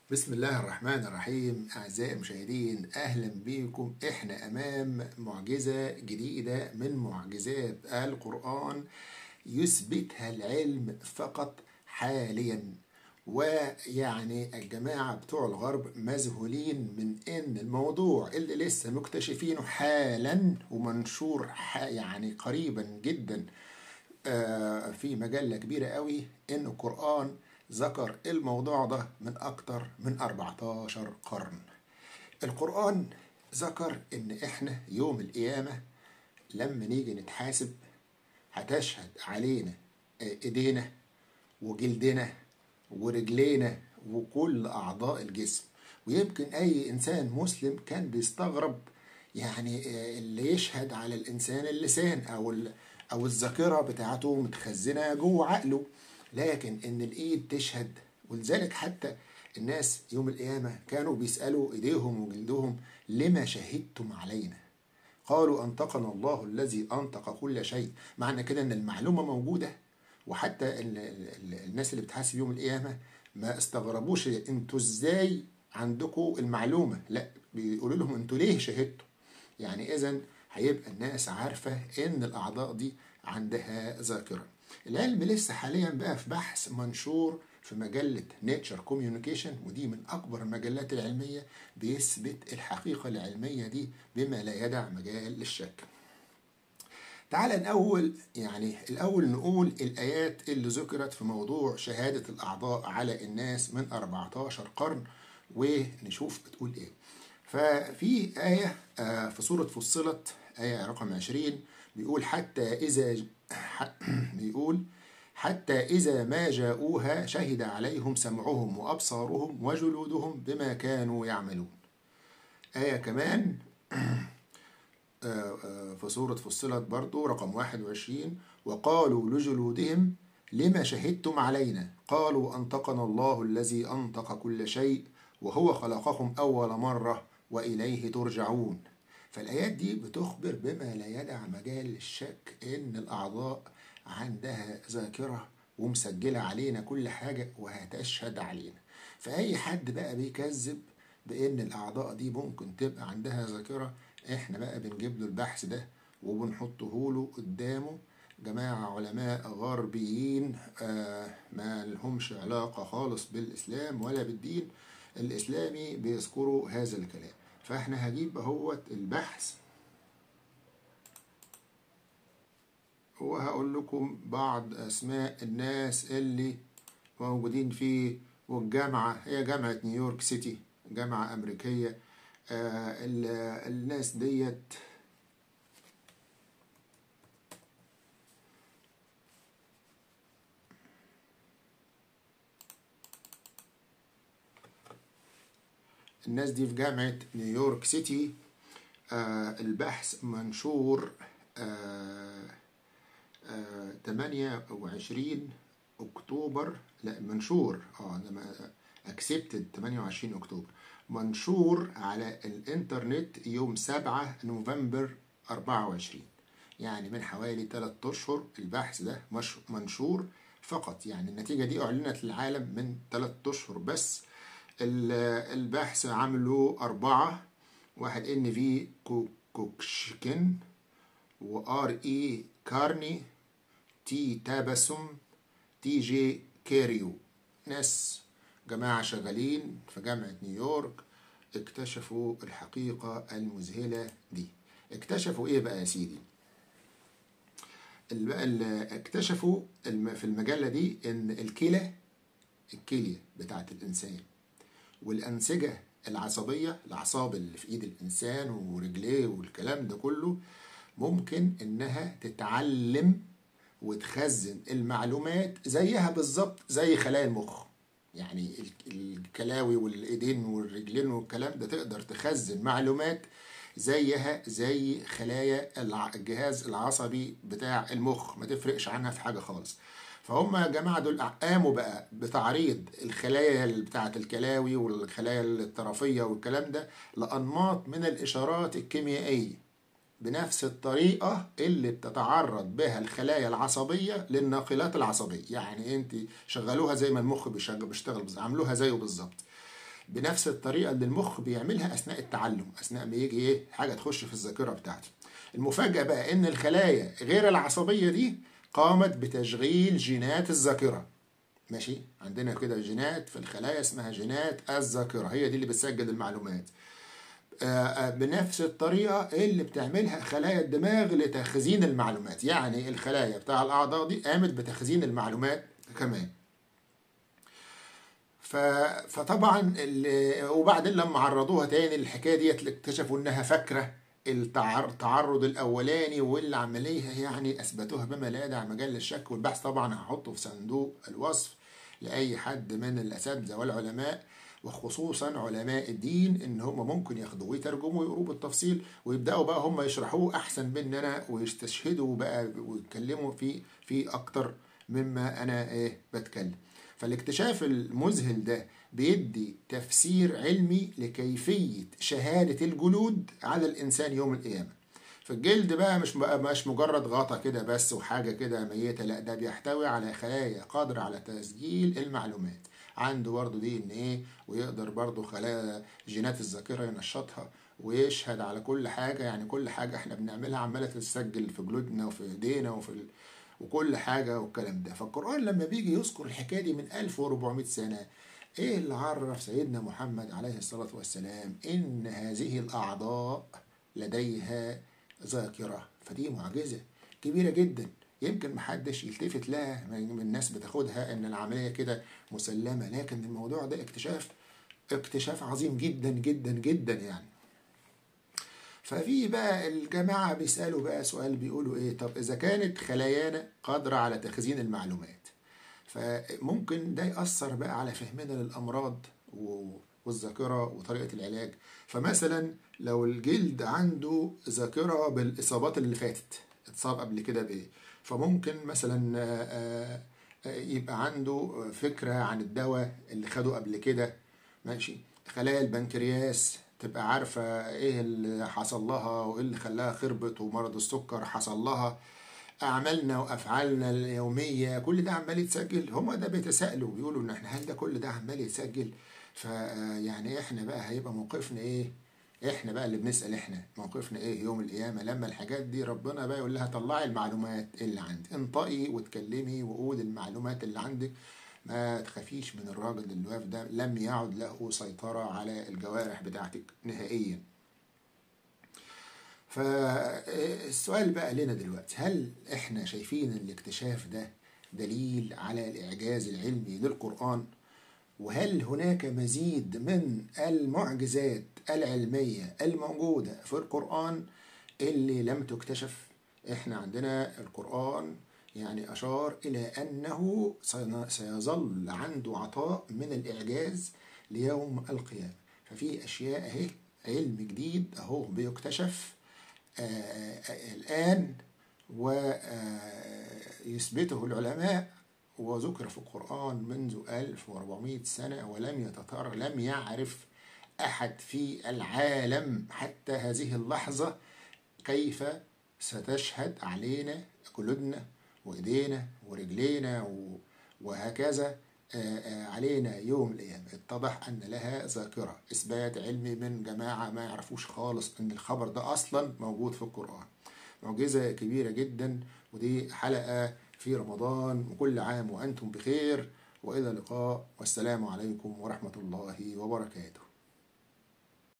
بسم الله الرحمن الرحيم أعزائي المشاهدين أهلا بكم إحنا أمام معجزة جديدة من معجزات القرآن يثبتها العلم فقط حاليا ويعني الجماعة بتوع الغرب مذهولين من إن الموضوع اللي لسه مكتشفينه حالا ومنشور يعني قريبا جدا في مجلة كبيرة قوي إن القرآن ذكر الموضوع ده من أكتر من 14 قرن القرآن ذكر إن إحنا يوم القيامة لما نيجي نتحاسب هتشهد علينا إيدينا وجلدنا ورجلينا وكل أعضاء الجسم ويمكن أي إنسان مسلم كان بيستغرب يعني اللي يشهد على الإنسان اللسان أو أو الذاكرة بتاعته متخزنة جوه عقله لكن ان الايد تشهد ولذلك حتى الناس يوم القيامة كانوا بيسألوا ايديهم وجلدهم لما شهدتم علينا قالوا أنطقنا الله الذي أنطق كل شيء معنى كده ان المعلومة موجودة وحتى ال ال الناس اللي بتحاسب يوم القيامة ما استغربوش انتوا ازاي عندكم المعلومة لا بيقولوا لهم انتوا ليه شهدتوا يعني اذا هيبقى الناس عارفة ان الاعضاء دي عندها ذاكره العلم لسه حاليا بقى في بحث منشور في مجلة نيتشر كوميونيكيشن ودي من أكبر المجلات العلمية بيثبت الحقيقة العلمية دي بما لا يدع مجال للشك تعال الأول يعني الأول نقول الآيات اللي ذكرت في موضوع شهادة الأعضاء على الناس من 14 قرن ونشوف بتقول إيه ففي آية في سورة فصلت آية رقم 20 بيقول حتى إذا بيقول حتى إذا ما جاءوها شهد عليهم سمعهم وأبصارهم وجلودهم بما كانوا يعملون آية كمان في سورة فصلت برضو رقم 21 وقالوا لجلودهم لما شهدتم علينا قالوا أنطقنا الله الذي أنطق كل شيء وهو خلقكم أول مرة وإليه ترجعون فالآيات دي بتخبر بما لا يدع مجال للشك إن الأعضاء عندها ذاكرة ومسجلة علينا كل حاجة وهتشهد علينا فأي حد بقى بيكذب بإن الأعضاء دي ممكن تبقى عندها ذاكرة إحنا بقى بنجيب له البحث ده وبنحطه له قدامه جماعة علماء غربيين آه ما لهمش علاقة خالص بالإسلام ولا بالدين الإسلامي بيذكروا هذا الكلام فاحنا هجيب اهوت البحث وهقول لكم بعض اسماء الناس اللي موجودين فيه والجامعة هي جامعة نيويورك سيتي جامعة أمريكية آه الناس ديت الناس دي في جامعة نيويورك سيتي آه البحث منشور آه آه 28 أكتوبر لا منشور اه لما اكسبتد 28 أكتوبر منشور على الإنترنت يوم 7 نوفمبر 24 يعني من حوالي 3 أشهر البحث ده مش منشور فقط يعني النتيجة دي أعلنت للعالم من 3 أشهر بس البحث عملوا أربعة واحد إن في كوكشكن وآر إي كارني تي تابسم تي جي كيريو ناس جماعة شغالين في جامعة نيويورك اكتشفوا الحقيقة المذهلة دي اكتشفوا ايه بقى يا سيدي اكتشفوا في المجلة دي ان الكلى الكلية بتاعت الإنسان والأنسجة العصبية الأعصاب اللي في إيد الإنسان ورجليه والكلام ده كله ممكن إنها تتعلم وتخزن المعلومات زيها بالظبط زي خلايا المخ يعني الكلاوي والإيدين والرجلين والكلام ده تقدر تخزن معلومات زيها زي خلايا الجهاز العصبي بتاع المخ ما تفرقش عنها في حاجة خالص فهم يا جماعة دول قاموا بقى بتعريض الخلايا بتاعة الكلاوي والخلايا الطرفية والكلام ده لأنماط من الإشارات الكيميائية بنفس الطريقة اللي بتتعرض بها الخلايا العصبية للناقلات العصبية يعني انت شغلوها زي ما المخ بيشغل بيشتغل بالظبط عملوها زيه بالظبط بنفس الطريقة اللي المخ بيعملها أثناء التعلم أثناء ما يجي إيه حاجة تخش في الذاكرة بتاعته المفاجأة بقى إن الخلايا غير العصبية دي قامت بتشغيل جينات الذاكرة ماشي عندنا كده جينات في الخلايا اسمها جينات الذاكرة هي دي اللي بتسجل المعلومات بنفس الطريقة اللي بتعملها خلايا الدماغ لتخزين المعلومات يعني الخلايا بتاع الأعضاء دي قامت بتخزين المعلومات كمان فطبعا وبعدين لما عرضوها تاني الحكايه ديت اكتشفوا انها فاكره التعرض الاولاني والعمليه يعني اثبتوها بما لا يدع مجال للشك والبحث طبعا هحطه في صندوق الوصف لاي حد من الاساتذه والعلماء وخصوصا علماء الدين ان هم ممكن ياخدوه ويترجموا ويقروه بالتفصيل ويبداوا بقى هم يشرحوه احسن مننا ويستشهدوا بقى ويتكلموا في في اكتر مما انا ايه بتكلم فالاكتشاف المذهل ده بيدي تفسير علمي لكيفية شهادة الجلود على الإنسان يوم القيامة فالجلد بقى مش بقى مش مجرد غطا كده بس وحاجة كده ميتة لا ده بيحتوي على خلايا قادرة على تسجيل المعلومات عنده برضه دي ان ايه ويقدر برضه خلايا جينات الذاكرة ينشطها ويشهد على كل حاجة يعني كل حاجة احنا بنعملها عمالة تتسجل في جلودنا وفي ايدينا وفي ال... وكل حاجة والكلام ده فالقرآن لما بيجي يذكر الحكاية دي من 1400 سنة ايه اللي عرف سيدنا محمد عليه الصلاة والسلام ان هذه الاعضاء لديها ذاكرة فدي معجزة كبيرة جدا يمكن محدش يلتفت لها من الناس بتاخدها ان العملية كده مسلمة لكن الموضوع ده اكتشاف اكتشاف عظيم جدا جدا جدا يعني ففي بقى الجماعة بيسألوا بقى سؤال بيقولوا ايه طب اذا كانت خلايانا قادرة على تخزين المعلومات فممكن ده يأثر بقى على فهمنا للأمراض والذاكرة وطريقة العلاج فمثلا لو الجلد عنده ذاكرة بالإصابات اللي فاتت اتصاب قبل كده بإيه فممكن مثلا يبقى عنده فكرة عن الدواء اللي خده قبل كده ماشي خلايا البنكرياس تبقى عارفة ايه اللي حصل لها وايه اللي خلاها خربت ومرض السكر حصل لها أعمالنا وأفعالنا اليومية كل ده عمال يتسجل هما ده بيتساءلوا بيقولوا إن إحنا هل ده كل ده عمال يتسجل فيعني إحنا بقى هيبقى موقفنا إيه إحنا بقى اللي بنسأل إحنا موقفنا إيه يوم القيامة لما الحاجات دي ربنا بقى يقول لها طلعي المعلومات اللي عندك انطقي واتكلمي وقولي المعلومات اللي عندك ما تخافيش من الراجل اللي واقف ده لم يعد له سيطرة على الجوارح بتاعتك نهائيا فالسؤال بقى لنا دلوقتي هل احنا شايفين الاكتشاف ده دليل على الاعجاز العلمي للقران وهل هناك مزيد من المعجزات العلميه الموجوده في القران اللي لم تكتشف احنا عندنا القران يعني اشار الى انه سيظل عنده عطاء من الاعجاز ليوم القيامه ففي اشياء اهي علم جديد اهو بيكتشف آه الآن ويثبته العلماء وذكر في القرآن منذ 1400 سنة ولم يتطر لم يعرف أحد في العالم حتى هذه اللحظة كيف ستشهد علينا جلودنا وإيدينا ورجلينا وهكذا علينا يوم القيامة اتضح أن لها ذاكرة إثبات علمي من جماعة ما يعرفوش خالص أن الخبر ده أصلا موجود في القرآن معجزة كبيرة جدا ودي حلقة في رمضان وكل عام وأنتم بخير وإلى اللقاء والسلام عليكم ورحمة الله وبركاته